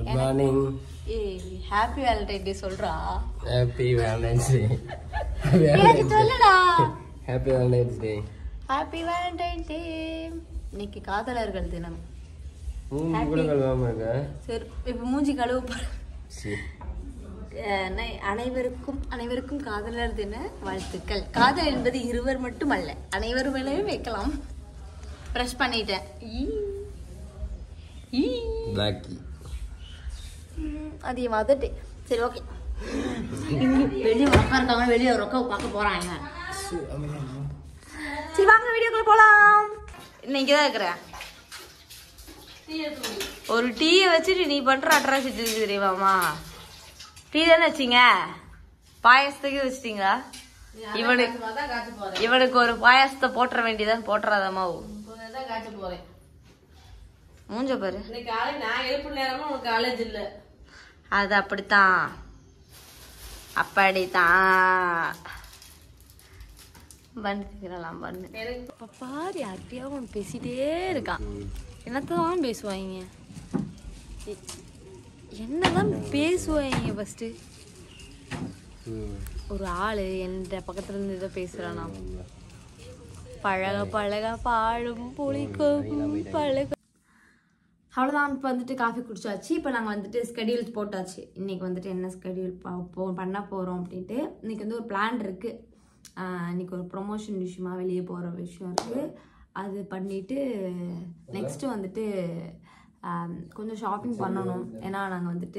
Good morning ஏய் happy Valentine day சொல்றா happy Valentine's day எனக்கு சொல்லுடா happy Valentine's day happy Valentine day இன்னைக்கு காதலர்கள் தினம் மூணு கூட கழுவாம இருக்க சரி இப்போ மூஞ்சி கழுவு பாரு. சரி அஹ் நை- அனைவருக்கும் அனைவருக்கும் காதலர் தின வாழ்த்துக்கள் காதல் என்பது இருவர் மட்டுமல்ல அனைவர் மேலேயும் வைக்கலாம் ப்ரெஷ் பண்ணிட்டேன் ஈ. ஈ. பிளாக்கி ம், அது என் மதட்டே சரி ஓகே வெளியே உட்காந்துருக்காங்க வெளியே ரொக்க பார்க்க போறாங்க சரி வாங்க வீடியோக்குள்ள போலாம் இன்னைக்கு தான் இருக்கிறேன் ஒரு டீயை வச்சுட்டு நீ பண்ற அட்ராசிட்டி இருக்கு தெரியுமாமா டீ தானே வச்சீங்க பாயாசத்துக்கு வச்சிட்டீங்களா இவனுக்கு இவனுக்கு ஒரு பாயாசத்தை போட்டுற வேண்டியதான் போட்டுறாதாமா மூஞ்ச பாரு இன்னைக்கு காலை நான் எழுப்பு நேரமா உனக்கு காலேஜ் இல்ல அது அப்படித்தான் அப்படித்தான் பண்ணு திக்கிறலாம் பண்ணு இப்ப பாரு யார்கிட்டயாவது அவன் பேசிட்டே இருக்கான் என்னத்தான் பேசுவாங்க எ- என்னதான் பேசுவாங்க ஃபர்ஸ்ட் ஒரு ஆளு என்ற பக்கத்துல இருந்து ஏதோ பேசுறானா பழக பழக பாடும் புளிக்கும் பழக அவ்வளோதான் இப்போ வந்துட்டு காஃபி குடிச்சாச்சு இப்போ நாங்கள் வந்துட்டு ஸ்கெடியூல் போட்டாச்சு இன்னைக்கு வந்துட்டு என்ன ஸ்கெடியூல் போ பண்ண போகிறோம் அப்படின்ட்டு இன்னைக்கு வந்து ஒரு பிளான் இருக்குது இன்னைக்கு ஒரு ப்ரொமோஷன் விஷயமா வெளியே போகிற விஷயம் இருக்குது அது பண்ணிட்டு நெக்ஸ்ட்டு வந்துட்டு ஆம், கொஞ்சம் ஷாப்பிங் பண்ணணும் ஏன்னா நாங்கள் வந்துட்டு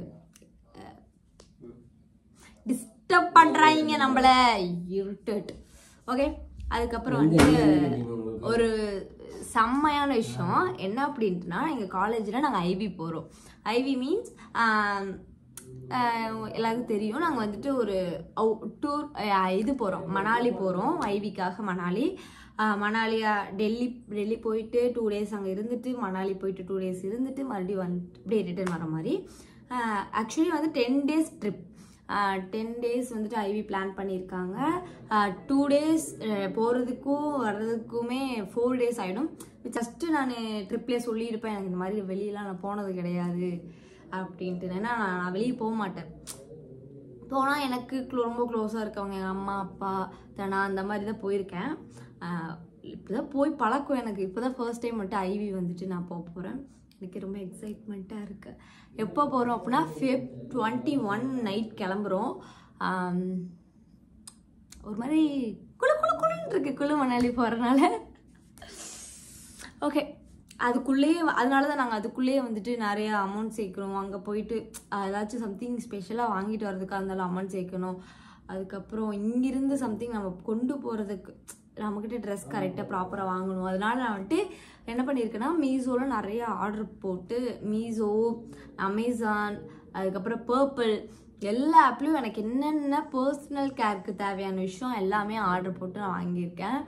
டிஸ்டர்ப் பண்ணுறாங்க நம்மள இருட்டட் ஓகே அதுக்கப்புறம் வந்துட்டு ஒரு செம்மையான விஷயம் என்ன அப்படின்ட்டுனா எங்கள் காலேஜில் நாங்கள் ஐவி போகிறோம் ஐவி மீன்ஸ் எல்லாருக்கும் தெரியும் நாங்கள் வந்துட்டு ஒரு டூர் இது போகிறோம் மணாலி போகிறோம் ஐவிக்காக மணாலி ஆஹ் மணாலியா டெல்லி டெல்லி போயிட்டு டூ டேஸ் அங்கே இருந்துட்டு மணாலி போயிட்டு டூ டேஸ் இருந்துட்டு மறுபடியும் வந்து அப்படியே ரிட்டர்ன் வர மாதிரி ஆக்சுவலி வந்து ten days trip ten days வந்துட்டு ஐவி பிளான் பண்ணியிருக்காங்க டூ டேஸ் போகிறதுக்கும் வர்றதுக்குமே ஃபோர் டேஸ் ஆகிடும் ஜஸ்ட்டு நான் ட்ரிப்லேயே சொல்லியிருப்பேன் எனக்கு இந்த மாதிரி வெளியெலாம் நான் போனது கிடையாது அப்படின்ட்டு ஏன்னா நான் நான் வெளியே போக மாட்டேன் போனால் எனக்கு clo- ரொம்ப க்ளோஸாக இருக்கவங்க எங்கள் அம்மா அப்பா தான் நான் அந்த மாதிரி தான் போயிருக்கேன் இப்போ தான் போய் பழக்கம் எனக்கு இப்போ தான் ஃபர்ஸ்ட் டைம் மட்டும் ஐவி வந்துட்டு நான் போக போகிறேன் எனக்கு ரொம்ப எக்ஸைட்மெண்ட்டாக இருக்கு எப்போ போகிறோம் அப்படின்னா ஃபெப் டுவெண்ட்டி ஒன் நைட் கிளம்புறோம் ஆம், ஒரு மாதிரி குளு குளு குளுன்னு இருக்கு குளு மணாலி போகிறனால ஓகே அதுக்குள்ளேயே அதனால தான் நாங்கள் அதுக்குள்ளேயே வந்துட்டு நிறைய அமௌண்ட் சேர்க்குறோம் அங்கே போயிட்டு அஹ், ஏதாச்சும் சம்திங் ஸ்பெஷலாக வாங்கிட்டு வரதுக்காக இருந்தாலும் அமௌண்ட் சேர்க்கணும் அதுக்கப்புறம் இங்கிருந்து சம்திங் நம்ம கொண்டு போகிறதுக்கு நம்மக்கிட்ட ட்ரெஸ் கரெக்டாக ப்ராப்பராக வாங்கணும் அதனால நான் வந்துட்டு என்ன பண்ணியிருக்கேன்னா மீஷோவில் நிறைய ஆர்டர் போட்டு மீஷோ அமேசான் அதுக்கப்புறம் பர்பிள் எல்லா ஆப்லேயும் எனக்கு என்னென்ன பர்சனல் கேருக்கு தேவையான விஷயம் எல்லாமே ஆர்டர் போட்டு நான் வாங்கியிருக்கேன்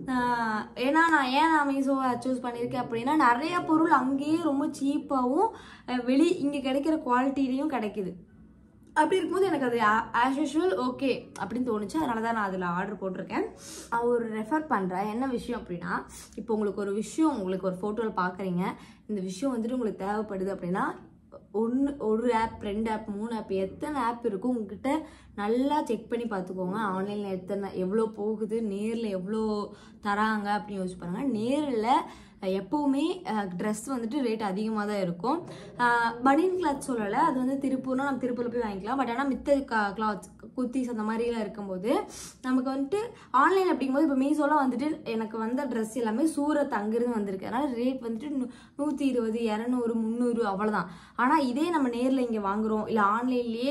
ஆஹ் ஏன்னா நான் ஏன் நான் மீஷோவை சூஸ் பண்ணியிருக்கேன் அப்படின்னா நிறைய பொருள் அங்கேயே ரொம்ப சீப்பாகவும் வெளி இங்கே கிடைக்கிற குவாலிட்டிலையும் கிடைக்குது அப்படி இருக்கும்போது எனக்கு அது ஆஸ் யூஷுவல் ஓகே அப்படின்னு தோணுச்சு அதனால தான் நான் அதில் ஆர்டர் போட்டிருக்கேன் நான் ஒரு ரெஃபர் பண்ணுறேன் என்ன விஷயம் அப்படின்னா இப்போ உங்களுக்கு ஒரு விஷயம் உங்களுக்கு ஒரு ஃபோட்டோவில் பார்க்குறீங்க இந்த விஷயம் வந்துட்டு உங்களுக்கு தேவைப்படுது அப்படின்னா ஒன்று ஒரு ஆப் ரெண்டு ஆப் மூணு ஆப் எத்தனை ஆப் இருக்கும் உங்ககிட்ட நல்லா செக் பண்ணி பார்த்துக்கோங்க ஆன்லைனில் எத்தனை எவ்வளோ போகுது நேரில் எவ்வளோ தராங்க அப்படின்னு யோசிச்சு பாருங்க நேரில் எப்போவுமே ட்ரெஸ் வந்துட்டு ரேட் அதிகமாக தான் இருக்கும் பனியன் கிளாத் சொல்லலை அது வந்து திருப்பூர்னா நம்ம திருப்பூரில் போய் வாங்கிக்கலாம் பட் ஆனால் மித்த கிளாத்ஸ் குர்த்திஸ் அந்த மாதிரிலாம் இருக்கும்போது நமக்கு வந்துட்டு ஆன்லைன் அப்படிங்கும்போது இப்போ மீஷோலாம் வந்துட்டு எனக்கு வந்த ட்ரெஸ் எல்லாமே சூரத் அங்கிருந்து வந்திருக்கு அதனால் ரேட் வந்துட்டு நூ- நூற்றி இருபது இரநூறு முந்நூறு அவ்வளோதான் ஆனால் இதே நம்ம நேரில் இங்கே வாங்குறோம் இல்லை ஆன்லைன்லேயே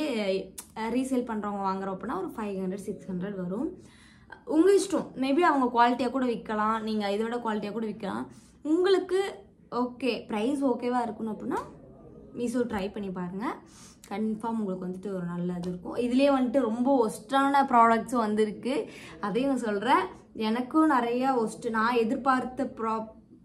ரீசேல் பண்ணுறவங்க வாங்குறோம் அப்படின்னா ஒரு ஃபைவ் ஹண்ட்ரட் சிக்ஸ் ஹண்ட்ரட் வரும் உங்க இஷ்டம் மேபி அவங்க குவாலிட்டியாக கூட விற்கலாம் நீங்கள் இதை விட குவாலிட்டியாக கூட விற்கலாம் உங்களுக்கு ஓகே ப்ரைஸ் ஓகேவா இருக்கணும் அப்படின்னா மீஷோ ட்ரை பண்ணி பாருங்கள் கன்ஃபார்ம் உங்களுக்கு வந்துட்டு ஒரு நல்ல இது இருக்கும் இதுலேயே வந்துட்டு ரொம்ப ஒஸ்டான ப்ராடக்ட்ஸும் வந்திருக்கு அதையும் நான் சொல்கிறேன் எனக்கும் நிறைய ஒஸ்ட்டு நான் எதிர்பார்த்த ப்ரா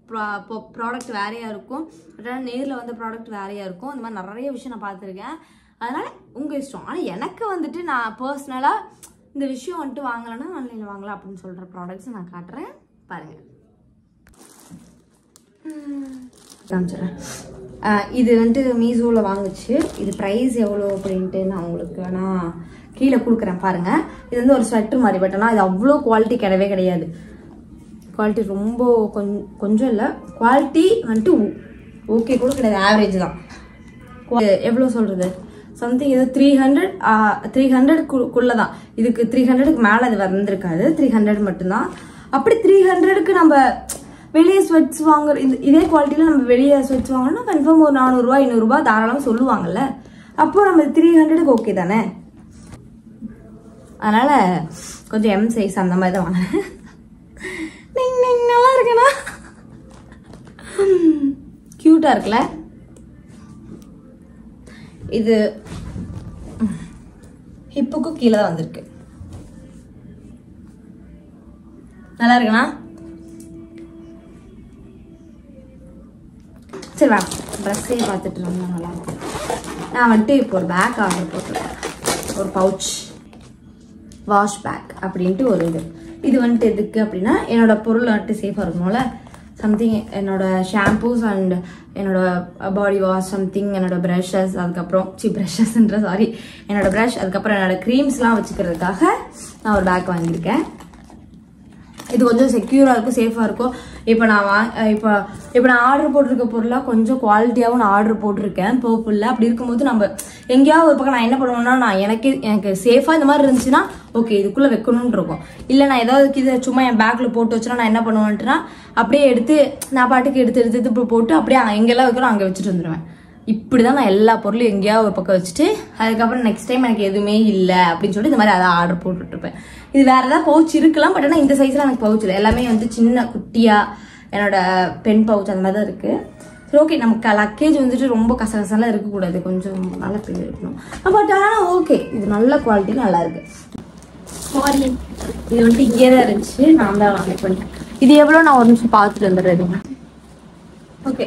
ப்ராடக்ட் வேறையா இருக்கும் அதாவது நேரில் வந்த ப்ராடக்ட் வேறையா இருக்கும் அந்த மாதிரி நிறைய விஷயம் நான் பார்த்துருக்கேன் அதனால உங்கள் இஷ்டம் ஆனால் எனக்கு வந்துட்டு நான் பர்சனலாக இந்த விஷயம் வந்துட்டு வாங்கலைன்னா ஆன்லைனில் வாங்கலாம் அப்படின்னு சொல்கிற ப்ராடக்ட்ஸ் நான் காட்டுறேன் பாருங்கள் காமிச்சிடுறேன் ஆஹ் இது வந்துட்டு மீஷோவில் வாங்குச்சு இது ப்ரைஸ் எவ்வளோ அப்படின்ட்டு நான் உங்களுக்கு வேணால் கீழே கொடுக்குறேன் பாருங்கள் இது வந்து ஒரு ஸ்வெட்டர் மாதிரி பட் ஆனால் இது அவ்வளோ குவாலிட்டி கிடையவே கிடையாது குவாலிட்டி ரொம்ப கொஞ்சம் கொஞ்சம் இல்லை குவாலிட்டி வந்துட்டு ஓகே கூட கிடையாது ஆவரேஜ் தான் குவா- எவ்வளோ சொல்கிறது சம்திங் ஏதோ த்ரீ ஹண்ட்ரட் த்ரீ ஹண்ட்ரட்குள்ளே தான் இதுக்கு த்ரீ ஹண்ட்ரடுக்கு மேலே அது வந்திருக்காது த்ரீ ஹண்ட்ரட் மட்டும்தான் அப்படி த்ரீ ஹண்ட்ரடுக்கு நம்ம வெளியே ஸ்வெட்ஸ் வாங்குற இது இதே குவாலிட்டியில் நம்ம வெளியே ஸ்வெட்ஸ் வாங்கணும்னா கன்ஃபார்ம் ஒரு நானூறுரூவா ஐநூறுரூவா தாராளமாக சொல்லுவாங்கல்ல அப்போ நம்ம த்ரீ ஹண்ட்ரடுக்கு ஓகே தானே அதனால் கொஞ்சம் எம் சைஸ் அந்த மாதிரி தான் வாங்கினேன் நீங்க நீங்க நல்லா இருக்குண்ணா க்யூட்டாக இருக்குல்ல இது ஹிப்புக்கும் கீழே தான் வந்திருக்கு நல்லா இருக்குண்ணா சரி வா ட்ரெஸ்ஸே பார்த்துட்டு இருந்தா நல்லா இருக்கும் நான் வந்துட்டு இப்போ ஒரு பேக் ஆர்டர் போட்டிருக்கேன் ஒரு பவுச் வாஷ் பேக் அப்படின்ட்டு ஒரு இது இது வந்துட்டு எதுக்கு அப்படின்னா என்னோட பொருள் வந்துட்டு சேஃபாக இருக்கணும்ல சம்திங் என்னோட ஷாம்பூஸ் அண்ட் என்னோட பாடி வாஷ் சம்திங் என்னோட ப்ரஷஸ் அதுக்கப்புறம் சி ப்ரஷஸ்ன்ற சாரி என்னோட ப்ரஷ் அதுக்கப்புறம் என்னோட க்ரீம்ஸ்லாம் வச்சுக்கிறதுக்காக நான் ஒரு பேக் வாங்கியிருக்கேன் இது கொஞ்சம் செக்யூராக இருக்கும் சேஃபாக இருக்கும் இப்போ நான் வா இப்போ இப்போ நான் ஆர்டர் போட்டிருக்க பொருளாக கொஞ்சம் குவாலிட்டியாகவும் நான் ஆர்டர் போட்டிருக்கேன் பர்பிளில் அப்படி இருக்கும்போது நம்ம எங்கேயாவது ஒரு பக்கம் நான் என்ன பண்ணுவேன்னா நான் எனக்கு எனக்கு சேஃபாக இந்த மாதிரி இருந்துச்சுன்னா ஓகே இதுக்குள்ளே வைக்கணும்னு இருக்கும் இல்லை நான் ஏதாவது இதை சும்மா என் பேக்கில் போட்டு வச்சுனா நான் என்ன பண்ணுவேன்ட்டுனா அப்படியே எடுத்து நான் பாட்டுக்கு எடுத்து எடுத்து எடுத்து போட்டு அப்படியே அங்க- எங்கெல்லாம் வைக்கிறோம் அங்கே வச்சுட்டு வந்துடுவேன் இப்படி தான் நான் எல்லா பொருளும் எங்கேயாவது ஒரு பக்கம் வச்சுட்டு அதுக்கப்புறம் நெக்ஸ்ட் டைம் எனக்கு எதுவுமே இல்லை அப்படின்னு சொல்லிட்டு இந்த மாதிரி அதை ஆர்டர் போட்டுட்ருப்பேன் இது வேற ஏதாவது பவுச் இருக்கலாம் பட் ஆனால் இந்த சைஸில் எனக்கு பவுச் இல்லை எல்லாமே வந்து சின்ன குட்டியாக என்னோட பென் பவுச் அந்த மாதிரி தான் இருக்குது சரி ஓகே நமக்கு லக்கேஜ் வந்துட்டு ரொம்ப கசகசலாம் இருக்கக்கூடாது கொஞ்சம் நல்ல பெரிய இருக்கணும் பட் ஆனால் ஓகே இது நல்ல குவாலிட்டி நல்லா இருக்கு சாரி இது வந்துட்டு இங்கே தான் இருந்துச்சு நான் தான் வாங்கி பண்ணிட்டேன் இது எவ்வளோ நான் ஒரு நிமிஷம் பார்த்துட்டு வந்துடுறேன் ஓகே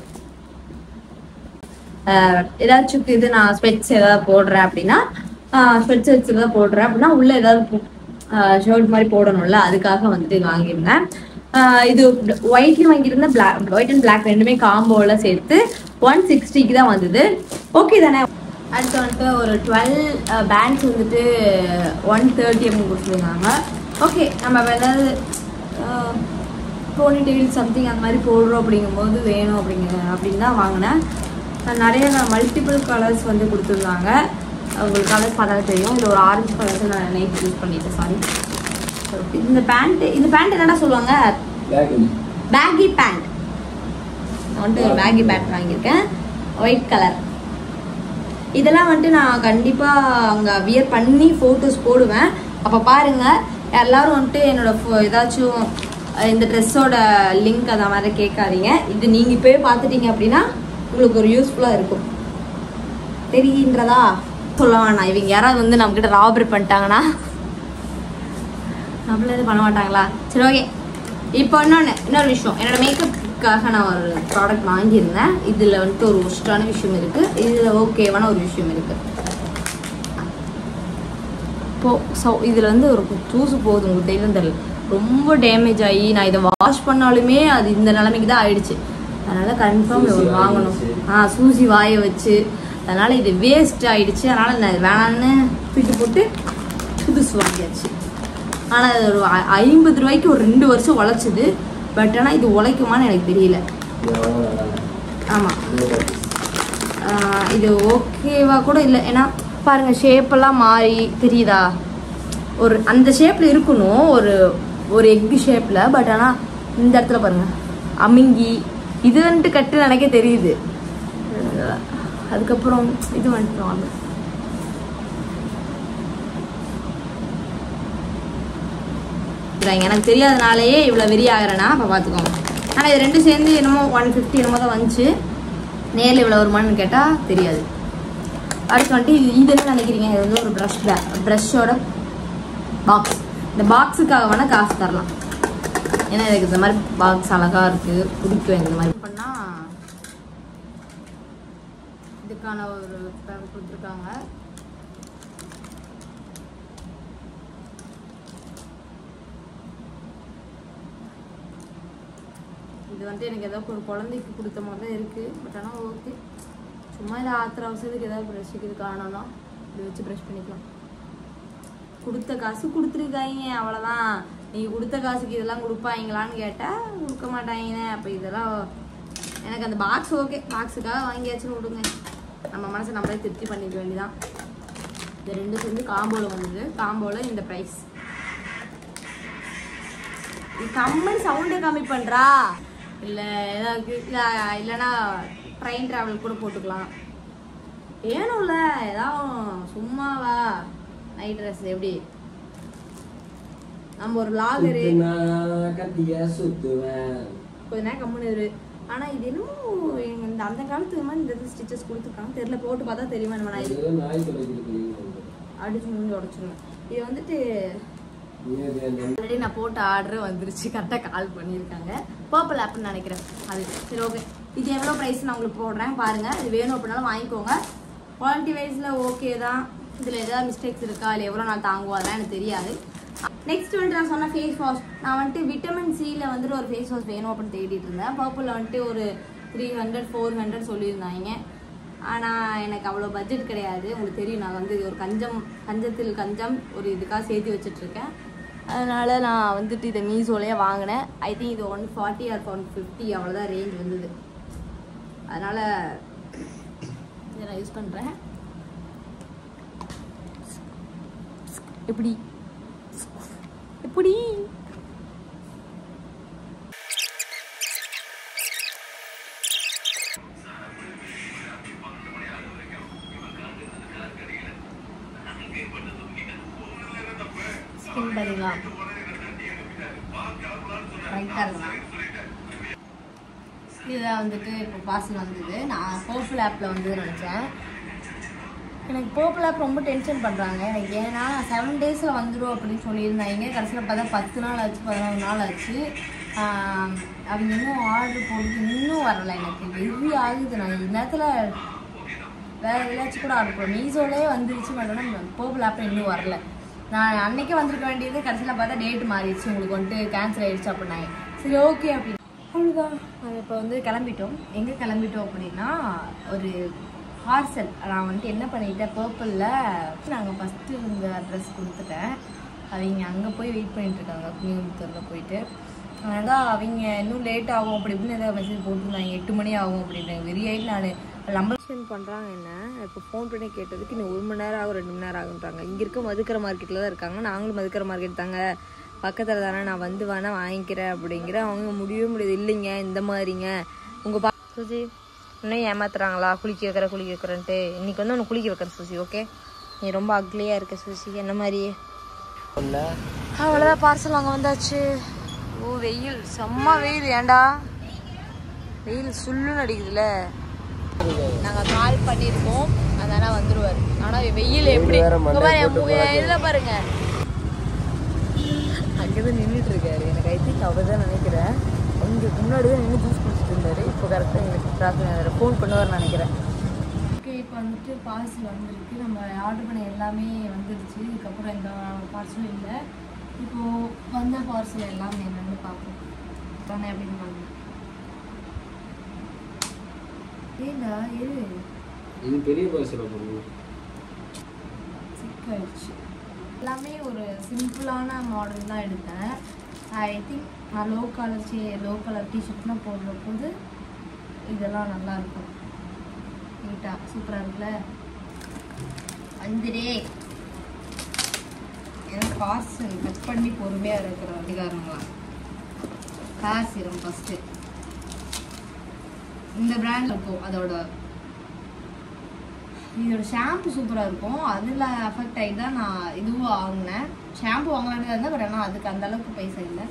ஆஹ் ஏதாச்சும் இது நான் ஸ்பெட்ஸ் ஏதாவது போடுறேன் அப்படின்னா ஸ்பெட்ஸ் வச்சு ஏதாவது போடுறேன் அப்படின்னா உள்ள ஏதாவது ஷர்ட் மாதிரி போடணும்ல அதுக்காக வந்துட்டு இது வாங்கியிருந்தேன் ஆஹ் இது ஒயிட்லையும் வாங்கியிருந்தேன் பிளாக் ஒயிட் அண்ட் பிளாக் ரெண்டுமே காம்போவில் சேர்த்து ஒன் சிக்ஸ்டிக்கு தான் வந்தது ஓகே தானே அடுத்து வந்துட்டு ஒரு டுவெல் பேண்ட்ஸ் வந்துட்டு ஒன் தேர்ட்டி அப்படின்னு கொடுத்துருந்தாங்க ஓகே நம்ம வேற ஏதாவது போனி டெயில் சம்திங் அந்த மாதிரி போடுறோம் அப்படிங்கும்போது வேணும் அப்படிங்கிற அப்படின்னு தான் வாங்கினேன் அஹ் நிறைய நான் மல்டிபிள் கலர்ஸ் வந்து கொடுத்துருந்தாங்க உங்களுக்கு கலர்ஸ் பார்த்தாலே தெரியும் இது ஒரு ஆரஞ்சு கலர்ஸ் நான் நைட் யூஸ் பண்ணிட்டேன் சாரி இந்த பேண்ட் இந்த பேண்ட் என்னடா சொல்லுவாங்க பேக்கி பேண்ட் நான் வந்துட்டு ஒரு பேக்கி பேண்ட் வாங்கியிருக்கேன் ஒயிட் கலர் இதெல்லாம் வந்துட்டு நான் கண்டிப்பாக அங்கே வியர் பண்ணி ஃபோட்டோஸ் போடுவேன் அப்போ பாருங்கள் எல்லாரும் வந்துட்டு என்னோட pho- ஏதாச்சும் அஹ், இந்த ட்ரெஸ்ஸோட லிங்க் அந்த மாதிரி கேட்காதீங்க இது நீங்கள் இப்போயே பார்த்துட்டீங்க அப்படின்னா உங்களுக்கு ஒரு யூஸ்ஃபுல்லாக இருக்கும் தெரிகின்றதா சொல்ல வேணாம் இவங்க யாராவது வந்து நம்மக்கிட்ட ராபரி பண்ணிட்டாங்கன்னா நம்மள எதுவும் பண்ண மாட்டாங்களா சரி ஓகே இப்போ இன்னொன்று இன்னொரு விஷயம் என்னோட மேக்கப்புக்காக நான் ஒரு ப்ராடக்ட் வாங்கியிருந்தேன் இதில் வந்துட்டு ஒரு ஒஸ்டான விஷயம் இருக்குது இதில் ஓகேவான ஒரு விஷயம் இருக்குது இப்போ ஸோ இதில் வந்து ஒரு தூசு போகுது உங்களுக்கு தெரியும் தெரியல ரொம்ப டேமேஜ் ஆகி நான் இதை வாஷ் பண்ணாலுமே அது இந்த நிலைமைக்கு தான் ஆயிடுச்சு அதனால் கன்ஃபார்ம் சூசி ஒரு வாய வாங்கணும் வச்சு. ஆ சூசி வாய வச்சு அதனால் இது வேஸ்ட் ஆயிடுச்சு அதனால் நான் இது வேணான்னு தூக்கி போட்டு புதுசு வாங்கியாச்சு ஆனால் அது ஒரு ஐ- ஐம்பது ரூபாய்க்கு ஒரு ரெண்டு வருஷம் உழைச்சிது பட் ஆனால் இது உழைக்குமான்னு எனக்கு தெரியல ஆமாம் இது ஓகேவா கூட இல்லை ஏன்னா பாருங்கள் ஷேப்பெல்லாம் மாறி தெரியுதா ஒரு அந்த ஷேப்பில் இருக்கணும் ஒரு ஒரு எக்கு ஷேப்பில் பட் ஆனால் இந்த இடத்துல பாருங்கள் அமிங்கி இது வந்துட்டு கட்டு எனக்கே தெரியுது அதுக்கப்புறம் இது வந்துட்டு normal. இதுதான் எனக்கு தெரியாதனாலேயே இவ்வளோ வெறி ஆகிறேன்னா அப்போ பார்த்துக்கோங்க ஆனால் இது ரெண்டும் சேர்ந்து என்னமோ ஒன் ஃபிஃப்டி என்னமோ தான் வந்துச்சு நேரில் இவ்வளோ வருமானு கேட்டால் தெரியாது அடுத்து வந்துட்டு இது இது என்ன நினைக்கிறீங்க இது வந்து ஒரு ப்ரஷ் ப்ரஷ்ஷோட பாக்ஸ் இந்த பாக்ஸுக்காக வேணால் காசு தரலாம் ஏன்னா எனக்கு இந்த மாதிரி பாக்ஸ் அழகாக இருக்குது பிடிக்கும் இந்த மாதிரி பண்ணால் இதுக்கான ஒரு பேப்பர் கொடுத்துருக்காங்க இது வந்துட்டு எனக்கு ஏதோ ஒரு குழந்தைக்கு கொடுத்த மாதிரி தான் இருக்குது பட் ஆனால் ஓகே சும்மா இதை ஆத்திர அவசரத்துக்கு ஏதாவது ப்ரஷ்ஷுக்கு இது காணோம்னா இப்படி வச்சு ப்ரஷ் பண்ணிக்கலாம் கொடுத்த காசு கொடுத்துருக்காங்க அவ்வளோதான் நீங்கள் கொடுத்த காசுக்கு இதெல்லாம் கொடுப்பாங்களான்னு கேட்டால் கொடுக்க மாட்டாங்கண்ணே அப்போ இதெல்லாம் எனக்கு அந்த பாக்ஸ் ஓகே பாக்ஸுக்காக வாங்கியாச்சுன்னு விடுங்க நம்ம மனசை நம்மளே திருப்தி பண்ணிக்க வேண்டியதான் இந்த ரெண்டு சேர்ந்து காம்போவில் வந்தது காம்போவில் இந்த ப்ரைஸ் கம்மன் சவுண்டை கம்மி பண்ணுறா இல்லை ஏதாவது இல்லை இல்லைன்னா ட்ரெயின் ட்ராவல் கூட போட்டுக்கலாம் வேணும்ல ஏதாவது சும்மாவா நைட் ட்ரெஸ் எப்படி நம்ம ஒரு லாகரு சுத்துனா கத்திய சுத்துவேன் கொஞ்ச நேரம் கம்முன்னு இரு ஆனால் இது இன்னும் எங்க இந்த அந்த காலத்துக்கு மாதிரி இந்த ஸ்டிச்சஸ் கொடுத்துருக்காங்க தெரியல போட்டு பார்த்தா தெரியுமா நம்ம நான் இது இது நாய் தொலைக்கிறது அடிச்சு முடிஞ்சு உடச்சிருவேன் இது வந்துட்டு நீ அது அந்த ஆல்ரெடி நான் போட்ட ஆர்டர் வந்துருச்சு கரெக்டாக கால் பண்ணியிருக்காங்க பர்பிள் ஆப்னு நினைக்கிறேன் அது சரி ஓகே இது எவ்வளோ ப்ரைஸ் நான் உங்களுக்கு போடுறேன் பாருங்கள் இது வேணும் அப்படின்னாலும் வாங்கிக்கோங்க குவாலிட்டி வைஸில் ஓகே தான் இதில் ஏதாவது மிஸ்டேக்ஸ் இருக்கா இல்லை எவ்வளோ நாள் தாங்குவோம் அதெல்லாம் எனக்கு தெரியாது நெக்ஸ்ட் வந்துட்டு நான் சொன்ன ஃபேஸ் வாஷ் நான் வந்துட்டு விட்டமின் சியில் வந்துட்டு ஒரு ஃபேஸ் வாஷ் வேணும் அப்படின்னு தேடிட்டு இருந்தேன் பர்பிளில் வந்துட்டு ஒரு த்ரீ ஹண்ட்ரட் ஃபோர் ஹண்ட்ரட் சொல்லியிருந்தாங்க ஆனால் எனக்கு அவ்வளோ பட்ஜெட் கிடையாது உங்களுக்கு தெரியும் நான் வந்து ஒரு கஞ்சம் கஞ்சத்தில் கஞ்சம் ஒரு இதுக்காக சேர்த்து வச்சிட்ருக்கேன் அதனால் நான் வந்துட்டு இதை மீஷோலேயே வாங்கினேன் ஐ திங்க் இது one forty or one fifty அவ்வளோதான் ரேஞ்ச் வந்தது அதனால் இதை நான் யூஸ் பண்ணுறேன் எப்படி எப்படி ஸ்கின் பார்த்தீங்களா ரைட்டாக இருக்கலாம் இதான் வந்துட்டு இப்போ பார்சல் வந்தது நான் பர்பிள் ஆப்பில் வந்து நினச்சேன் எனக்கு பர்பிள் ஆப் ரொம்ப டென்ஷன் பண்ணுறாங்க எனக்கு ஏன்னா செவன் டேஸில் வந்துடும் அப்படின்னு சொல்லியிருந்தாங்க கடைசியில் பார்த்தா பத்து நாள் ஆச்சு பதினொரு நாள் ஆச்சு ஆஹ் அவங்க இன்னும் ஆர்டர் போட்டு இன்னும் வரல எனக்கு வெறி ஆகுது நான் இந்நேரத்தில் வேற எதாச்சும் கூட ஆர்டர் போடுறேன் மீஷோலேயே வந்துருச்சு மட்டும் பர்பிள் ஆப் இன்னும் வரல நான் அன்னைக்கே வந்திருக்க வேண்டியது கடைசியில் பார்த்தா டேட் மாறிடுச்சு உங்களுக்கு வந்துட்டு கேன்சல் ஆயிடுச்சு அப்படின்னாங்க சரி ஓகே அப்படின்னு அவ்வளோதான் நாங்கள் இப்போ வந்து கிளம்பிட்டோம் எங்கே கிளம்பிட்டோம் அப்படின்னா ஒரு பார்சல் நான் வந்துட்டு என்ன பண்ணிட்டேன் பர்பிளில் நாங்கள் ஃபஸ்ட்டு இந்த அட்ரஸ் கொடுத்துட்டேன் அவங்க அங்கே போய் வெயிட் பண்ணிட்டு இருக்காங்க குனியமுத்தூரில் போயிட்டு அதான் அவங்க இன்னும் லேட் ஆகும் அப்படி இப்படின்னு ஏதாவது மெசேஜ் போட்டிருந்தாங்க எட்டு மணி ஆகும் அப்படின்றாங்க வெறி ஆகிட்டு நான் நம்பர் பண்ணுறாங்க என்ன இப்போ ஃபோன் பண்ணி கேட்டதுக்கு இன்னும் ஒரு மணி நேரம் ஆகும் ரெண்டு மணி நேரம் ஆகுன்றாங்க இங்கே இருக்க மதுக்கரை மார்க்கெட்டில் தான் இருக்காங்க நாங்களும் மதுக்கரை மார்க்கெட் தாங்க பக்கத்தில் தானே நான் வந்து வேணா வாங்கிக்கிறேன் அப்படிங்கிற அவங்க முடியவே முடியாது இல்லைங்க இந்த மாதிரிங்க உங்கள் பா சுசி இன்னும் ஏமாத்துறாங்களா குளிக்க வைக்கிற குளிக்க வைக்கிறேன்ட்டு இன்னைக்கு வந்து உன்னை குளிக்க வைக்கிறேன் சுசி ஓகே நீ ரொம்ப அக்லியாக இருக்க சுசி என்ன மாதிரியே அவ்வளோதான் பார்சல் அங்கே வந்தாச்சு ஓ வெயில் செம்ம வெயில் ஏன்டா வெயில் சுள்ளுன்னு அடிக்குதுல்ல நாங்கள் கால் பண்ணியிருக்கோம் அதனால வந்துருவார் ஆனால் வெயில் எப்படி வேற இங்க மண்டையை பாரு, போட்டு என் போறாரு. இதுல பாருங்க அங்கதான் நின்றுட்டு இருக்காரு எனக்கு ஐ திங்க் அவர் தான் நினைக்கிறேன் இங்கே முன்னாடி தான் நின்று ஜூஸ் குடிச்சிட்டு இருந்தாரு இப்போ கரெக்டாக எங்களுக்கு ட்ராஃபிக் ஃபோன் பண்ணுவார் நினைக்கிறேன் ஓகே இப்போ வந்துட்டு பார்சல் வந்திருக்கு நம்ம ஆர்டர் பண்ண எல்லாமே வந்துருச்சு இதுக்கப்புறம் எந்த பார்சலும் இல்லை இப்போது வந்த பார்சல் எல்லாமே என்னென்னு பார்ப்போம் தானே அப்படின்னு பாருங்க ஏண்டா இரு இது பெரிய பஸ்ஸில் போடுவோம் சிக்காயிடுச்சு எல்லாமே ஒரு சிம்பிளான மாடல் தான் எடுத்தேன் ஐ திங்க் நான் low colour say low colour டிஷர்ட்லாம் போடுற போது இதெல்லாம் நல்லா இருக்கும் நீட்டாக சூப்பராக இருக்குல்ல வந்துடே எனக்கு பார்சல் கட் பண்ணி பொறுமையாக இருக்கிற அதிகாரங்களாம் ஹேர் சீரம் ஃபஸ்ட்டு இந்த பிராண்ட் இருக்கும் அதோட இதோட ஷாம்பு சூப்பராக இருக்கும் அதில் அஃபெக்ட் ஆகி தான் நான் இதுவும் வாங்கினேன் ஷாம்பு வாங்கலான்னு இருந்தேன் பட் ஆனால் அதுக்கு அந்த அளவுக்கு பைசா இல்லை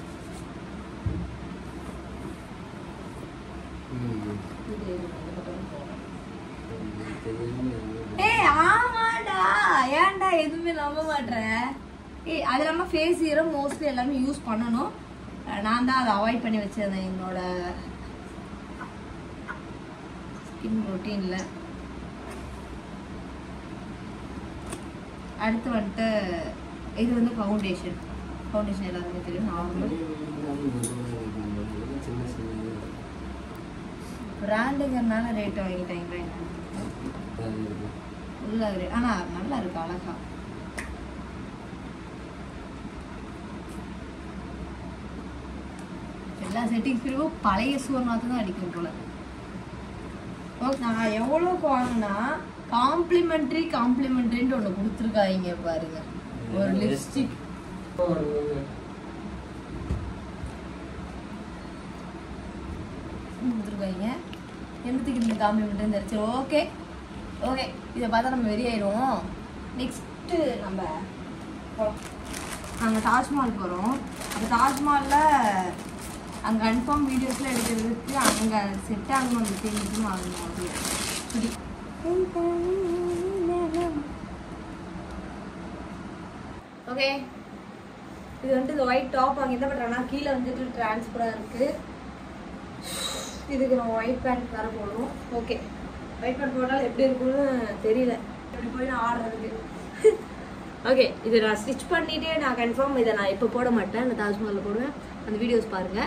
ஏய் ஆமாடா ஏன்டா எதுவுமே நம்ப மாட்டேன் ஏய் அது இல்லாமல் ஃபேஸ் சீரம் மோஸ்ட்லி எல்லாமே யூஸ் பண்ணணும் அஹ் நான் தான் அதை அவாய்ட் பண்ணி வச்சிருந்தேன் என்னோட ஸ்கின் ரொட்டீனில் அடுத்து வந்துட்டு இது வந்து ஃபவுண்டேஷன் ஃபவுண்டேஷன் எல்லாருமே தெரியும் நார்மல் சின்ன சின்ன பிராண்டுங்கிறனால ரேட் வாங்கிட்டாங்களே அது இருக்கு. உள்ள இரு ஆனா நல்லா இருக்கு அழகா எல்லா செட்டிங்ஸ் பிரிவும் பழைய சூர் நாத்து தான் அடிக்கும் போல ஓகே நான் எவ்வளோக்கு வாங்கினா காம்ப்ளிமெண்ட்ரி காம்ப்ளிமெண்ட்ரின்னு ஒன்று கொடுத்துருக்காங்க பாருங்க ஒரு லிப்ஸ்டிக் கொடுத்துருக்காங்க என்னத்துக்கு இந்த காம்ப்ளிமெண்ட்னு தெரிச்சு ஓகே ஓகே இதை பார்த்தா நம்ம வெறியாயிடுவோம் நெக்ஸ்ட்டு நம்ம போலாம். நாங்கள் தாஜ்மஹால் போகிறோம் அப்போ தாஜ்மஹாலில் அங்கே கன்ஃபார்ம் வீடியோஸ்லாம் எடுக்கிறதுக்கு அங்கே செட் ஆகணும் அந்த தேங்கிட்டு வாங்கணும் அப்படியே சுடி ஓகே இது வந்துட்டு இந்த ஒயிட் டாப் அங்கே என்ன பண்ணுறேன்னா கீழே வந்துட்டு டிரான்ஸ்பராக இருக்குது இதுக்கு நம்ம ஒயிட் பேண்ட் வேறு போடணும் ஓகே ஒயிட் பேண்ட் போட்டால் எப்படி இருக்கும்னு தெரியல எப்படி போய் நான் ஆடுறதுக்கு ஓகே இதை நான் ஸ்டிச் பண்ணிட்டே நான் கன்ஃபார்ம் இதை நான் இப்போ போட மாட்டேன் நான் தாஜ்மஹாலில் போடுவேன் அந்த வீடியோஸ் பாருங்கள்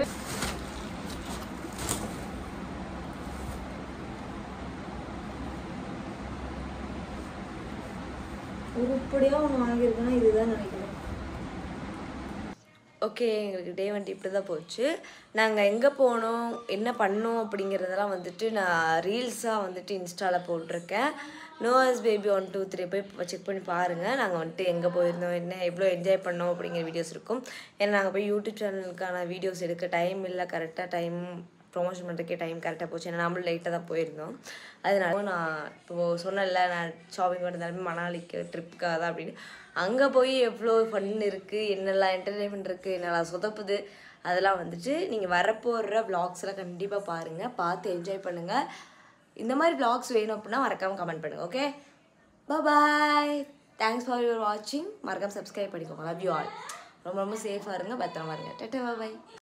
உருப்படியாக ஒன்று வாங்கியிருக்கேன்னா இதுதான் நினைக்கிறேன் ஓகே எங்களுக்கு டே வந்துட்டு இப்படி தான் போச்சு நாங்கள் எங்கே போனோம் என்ன பண்ணோம் அப்படிங்கிறதெல்லாம் வந்துட்டு நான் ரீல்ஸாக வந்துட்டு இன்ஸ்டாவில் போட்டிருக்கேன் நோவாஸ் பேபி ஒன் டூ த்ரீ போய் செக் பண்ணி பாருங்கள் நாங்கள் வந்துட்டு எங்கே போயிருந்தோம் என்ன எவ்வளோ என்ஜாய் பண்ணோம் அப்படிங்கிற வீடியோஸ் இருக்கும் ஏன்னா நாங்கள் போய் யூடியூப் சேனலுக்கான வீடியோஸ் எடுக்க டைம் இல்லை கரெக்டாக டைம் ப்ரொமோஷன் பண்ணுறதுக்கே டைம் கரெக்டாக போச்சு ஏன்னா நம்மளும் லைட்டாக தான் போயிருந்தோம் அதனால நான் இப்போது சொன்னேன்ல நான் ஷாப்பிங் பண்ணுறதாலுமே மணாலிக்கு ட்ரிப்புக்காக தான் அப்படின்னு அங்கே போய் எவ்வளோ ஃபன் இருக்குது என்னெல்லாம் என்டர்டைன்மெண்ட் இருக்குது என்னெல்லாம் சொதப்புது அதெல்லாம் வந்துட்டு நீங்கள் வரப்போகிற vlogsலாம் கண்டிப்பாக பாருங்கள் பார்த்து என்ஜாய் பண்ணுங்கள் இந்த மாதிரி vlogs வேணும் அப்படின்னா மறக்காமல் கமெண்ட் பண்ணுங்கள் okay bye thanks for your வாட்சிங் மறக்காம சப்ஸ்கிரைப் பண்ணிக்கோங்க லவ் யூ ஆல் ரொம்ப ரொம்ப சேஃபாக இருங்க பத்திரமா இருங்க டெட்டா பாய்